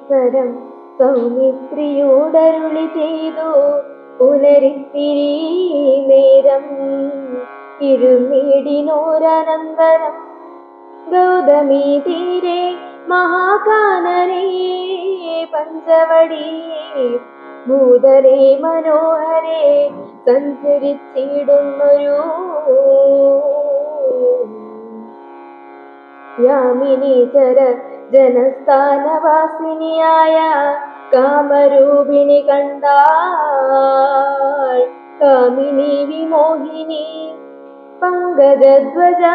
ഉത്തരം സൗമിത്രിയോടരുളി ചെയ്തു പുനരിത്തിരി നേരം ഇരുന്നീടിനോരനന്തരം ഗൗതമി തീരെ മഹാകാനരേ പഞ്ചവടി ഭൂതരേ മനോഹരേ സഞ്ചരിച്ചിടുന്നൊരു യാമിനീചര ജനസ്ഥാനവാസിനിയായ കാമരൂപിണി കണ്ടാൾ കാമിനി വിമോഹിനി പങ്കജധ്വജ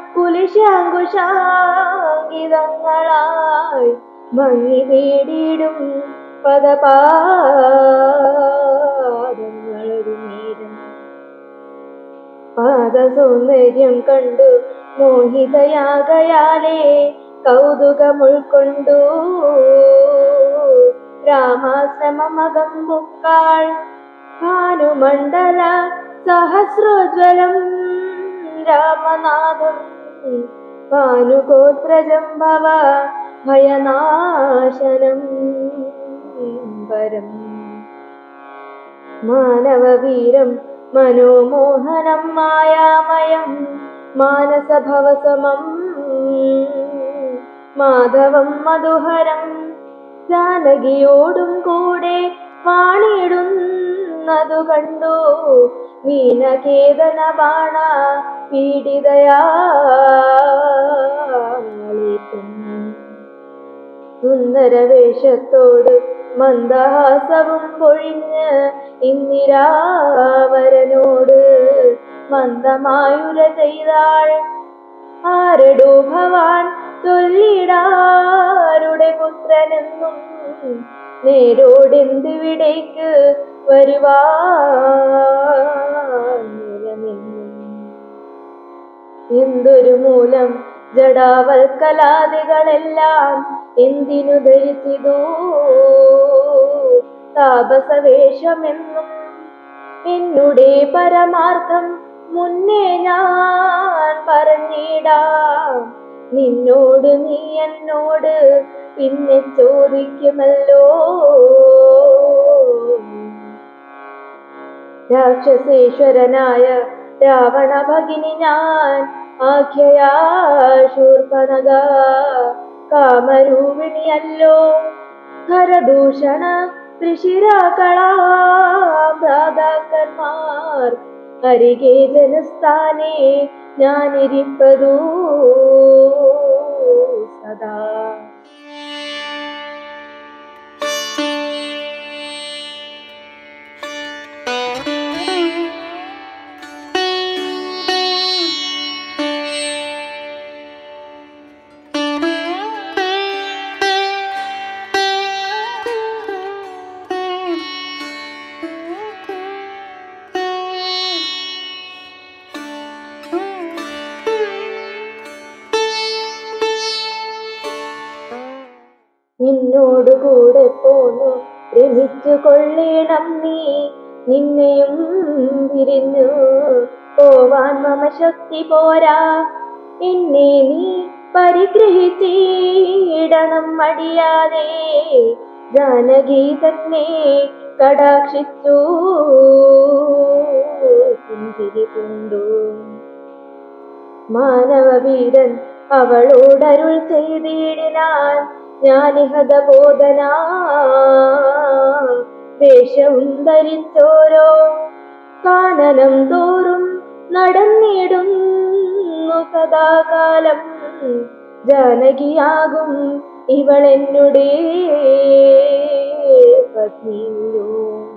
കുലിശാങ്കുശാങ്കിതങ്ങളായി മങ്ങി തേടിയിടും പദപാദങ്ങളൊരു നേരം പാദസൗന്ദര്യം കണ്ടു മോഹിതയാകയാലേ കൗതുകമുൾക്കൊണ്ടു രാമാശ്രമമകം മുക്കാൾ ഭാനുമണ്ഡല സഹസ്രോജ്വലം രാമനാഥം ഭാനുഗോത്രജം ഭവ ഭയനാശനം പരം മാനവവീരം മനോമോഹനം മായാമയം മാനസഭവസമം മാധവം മധുഹരം ജാനകിയോടും കൂടെ വാണിടുന്നതു കണ്ടു മീനകേതന ബാണ പീഡിതയാളിക്കും സുന്ദരവേഷത്തോട് മന്ദഹാസവും പൊഴിഞ്ഞ് ഇന്ദിരാവരനോട് മന്ദമായുര ചെയ്താൾ ആരടോ ഭവാൻ ചൊല്ലിടാരുടെ പുത്രനെന്നും നേരോടെന്തിവിടേക്ക് വരുവാനെന്നും എന്തൊരു മൂലം ജഡാവൽക്കലാദികളെല്ലാം എന്തിനു ധരിച്ചിതു താപസവേഷമെന്നും എന്നുടെ പരമാർത്ഥം മുന്നേ ഞാൻ പറഞ്ഞിടാം നിന്നോട് നീ എന്നോട് പിന്നെ ചോദിക്കുമല്ലോ രാക്ഷസേശ്വരനായ രാവണ ഭഗിനി ഞാൻ ആഖ്യയാ ശൂർപ്പണക കാമരൂപിണിയല്ലോ ഖരദൂഷണ ത്രിശിരാകളാഭ്രാതാക്കന്മാർ അരികെ ജനസ്ഥാനെ ഞാനിരിപ്പതു സദാ നിന്നോട് കൂടെ പോന്നു രമിച്ചു കൊള്ളേണം നീ നിന്നെയും പിരിഞ്ഞു പോവാൻ മമ ശക്തി പോരാ എന്നെ നീ പരിഗ്രഹിച്ചിടണം മടിയാതെ ജാനകി തന്നെ കടാക്ഷിച്ചു പുഞ്ചിരി പൂണ്ടു മാനവവീരൻ അവളോടരുൾ ചെയ്തിടിനാൻ ഞാനിഹത ബോധന വേഷവും ധരിച്ചോരോ കാനനം തോറും നടന്നിടുന്നു സദാകാലം ജാനകിയാകും ഇവളെന്നുടേ പത്നിയോ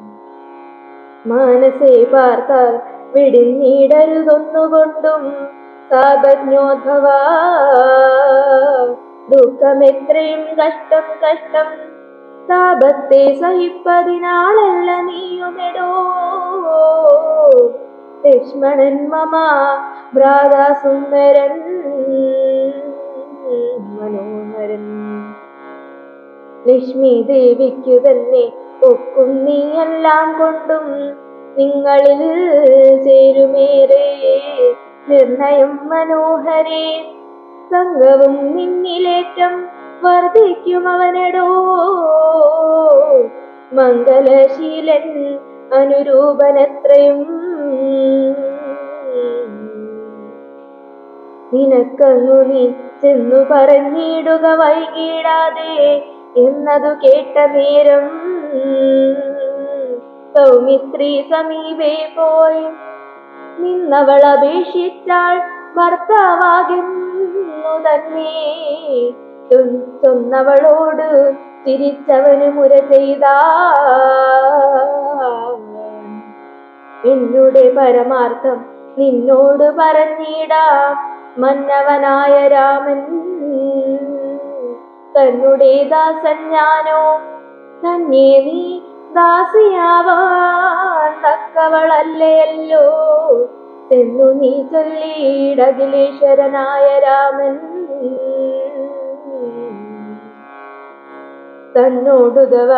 മാനസേ പാർത്താൽ വിടിഞ്ഞിടരുതൊന്നുകൊണ്ടും സാപജ്ഞോദ്ഭവ ദുഃഖമെത്രയും കഷ്ടം കഷ്ടം താപത്തെ സഹിപ്പതിനാളല്ല നീയുമെടോ ലക്ഷ്മണൻ മമ ഭ്രാതാ സുന്ദരൻ മനോഹരൻ ലക്ഷ്മി ദേവിക്കു തന്നെ ഒക്കും നീയെല്ലാം കൊണ്ടും നിങ്ങളിൽ ചേരുമേറെ നിർണയം മനോഹരേ സംഘവും നിന്നിലേറ്റം വർദ്ധിക്കും അവനെടോ മംഗലശീലൻ അനുരൂപനെത്രയും നിനക്കങ്ങു നീ ചെന്നു പറഞ്ഞിടുക വൈകിടാതെ എന്നതു കേട്ട നേരം സൗമിത്രി സമീപേ പോയി നിന്നവൾ അപേക്ഷിച്ചാൾ ഭർത്താവാകുന്നു തന്നെ ചൊ- ചൊന്നവളോട് തിരിച്ചവന് മുര ചെയ്ത എന്നുടെ പരമാർത്ഥം നിന്നോട് പറഞ്ഞിടാം മന്നവനായ രാമൻ തന്നുടെ ദാസൻ ഞാനോ തന്നെ നീ ദാസിയാവാൻ തക്കവളല്ലയല്ലോ എന്നു നീ ചൊല്ലിയിടകിലേശ്വരനായ രാമൻ തന്നോടുതവ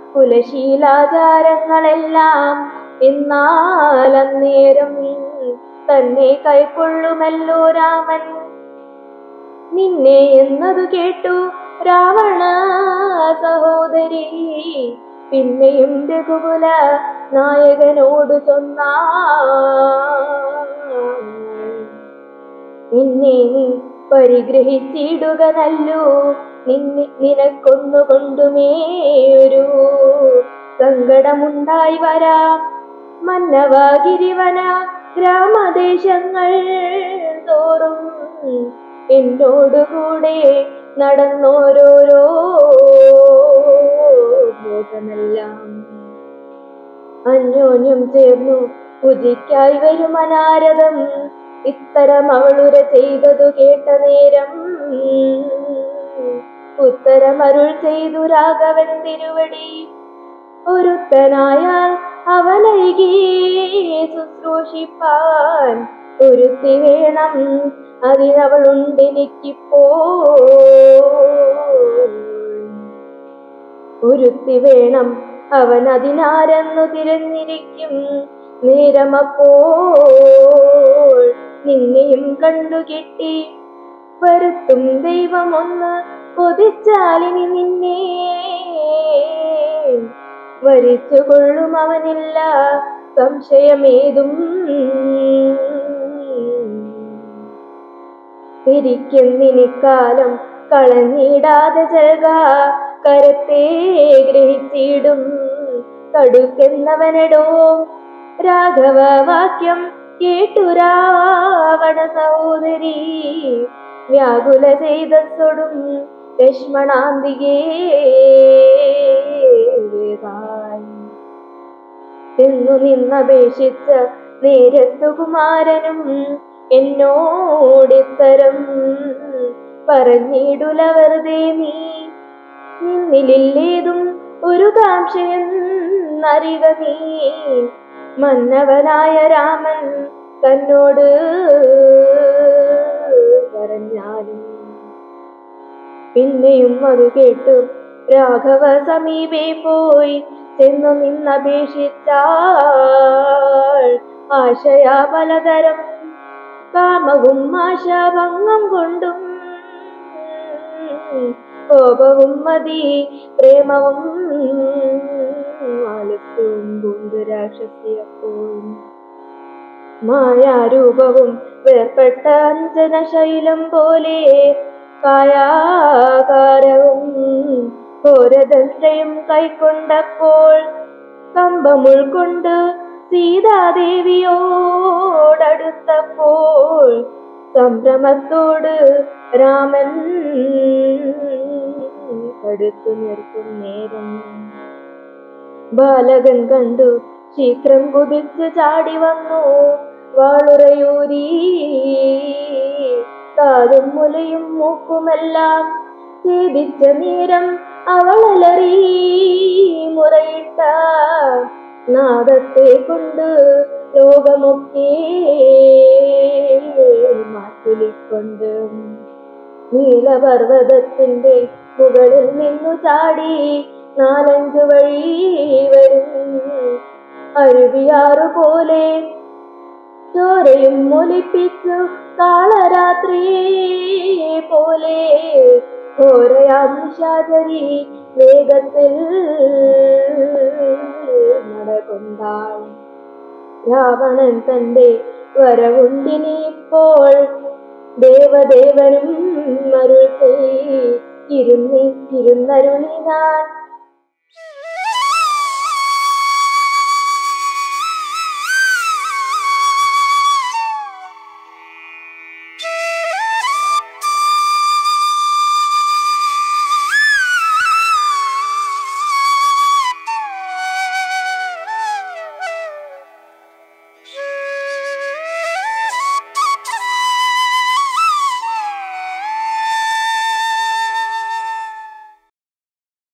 കുലശീലാചാരങ്ങളെല്ലാം എന്നാൽ അന്നേരം തന്നെ കൈക്കൊള്ളുമല്ലോ രാമൻ നിന്നെ എന്നതു കേട്ടു രാവണ സഹോദരി പിന്നെയും രഘുകുല നായകനോട് ചൊന്ന നിന്നെ നീ പരിഗ്രഹിച്ചിടുക നല്ലു നിന്നെ നിനക്കൊന്നുകൊണ്ടുമേ ഒരു സങ്കടമുണ്ടായി വരാം മന്നവ ഗിരിവന ഗ്രാമദേശങ്ങൾ തോറും എന്നോടുകൂടെ നടന്നോരോരോ ഭോഗമെല്ലാം അന്യോന്യം ചേർന്നു പൂജയ്ക്കായി വരും അനാരദം ഇത്തരം അവളുര ചെയ്തതു കേട്ട നേരം ഉത്തരമരുൾ ചെയ്തു രാഘവൻ തിരുവടി ഒരുത്തനായാൽ അവനൈകി ശുശ്രൂഷിപ്പാൻ ഒരുത്തി വേണം അതിനവളുണ്ടെനിക്കിപ്പോ ഒരുത്തി വേണം അവൻ അതിനാരെന്നു തിരഞ്ഞിരിക്കും നേരമപ്പോൾ നിന്നെയും കണ്ടു കിട്ടി വരുത്തും ദൈവമൊന്ന് കൊതിച്ചാലിനി നിന്നെ വരിച്ചു കൊള്ളും അവനില്ല സംശയമേതും ഇരിക്കുന്നിനിക്കാലം കളഞ്ഞിടാതെ ചെൽക കരത്തെ ഗ്രഹിച്ചിടും കടുക്കെന്നവനെടോ രാഘവ വാക്യം കേട്ടു രാവണ സഹോദരി വ്യാകുല ചെയ്തൊടും ലക്ഷ്മണാന്തികേ എന്നു നിന്നപേക്ഷിച്ച നേരത്തു കുമാരനും എന്നോടിത്തരം പറഞ്ഞിടുല വെറുതെ നീ നിന്നിലില്ലേതും ഒരു കാംക്ഷയെന്നറിക നീ മന്നവനായ രാമൻ തന്നോട് പറഞ്ഞാലും പിന്നെയും അത് കേട്ടു രാഘവ സമീപേ പോയി ചെന്നു നിന്നപേക്ഷിച്ചാൾ ആശയാ പലതരം കാമവും ആശാഭംഗം കൊണ്ടും കോപവും മതി പ്രേമവും ആലസ്യവും കൊണ്ട് രാക്ഷസിയപ്പോഴും മായാരൂപവും വേർപെട്ട അഞ്ജനശൈലം പോലെ കായാകാരവും ഘോരദന്ത്രയും കൈക്കൊണ്ടപ്പോൾ കമ്പം ഉൾക്കൊണ്ട് സീതാദേവിയോടടുത്തപ്പോൾ സംഭ്രമത്തോട് രാമൻ കടുത്തു നിർത്തും നേരം ബാലകൻ കണ്ടു ശീഘ്രം കുതിച്ച് ചാടി വന്നു വാളുറയൂരി കാതും മുലയും മൂക്കുമെല്ലാം ഛേദിച്ച നേരം അവളലറി മുറയിട്ട നാദത്തെ കൊണ്ട് ലോകമൊക്കെ മാറ്റുലിക്കൊണ്ട് നീലപർവ്വതത്തിന്റെ മുകളിൽ നിന്നു ചാടി നാലഞ്ചു വഴി വരും അരുവിയാറു പോലെ ചോരയും മൊലിപ്പിച്ചു കാളരാത്രിയെ പോലെ ഘോരയാം നിശാചരി വേഗത്തിൽ നടകൊണ്ടാൾ രാവണൻ തന്റെ വരവുണ്ടിനിപ്പോൾ ദേവദേവനും അരുൾ ചെയ് ഇരുന്നി ഇരുന്നരുളി ഞാൻ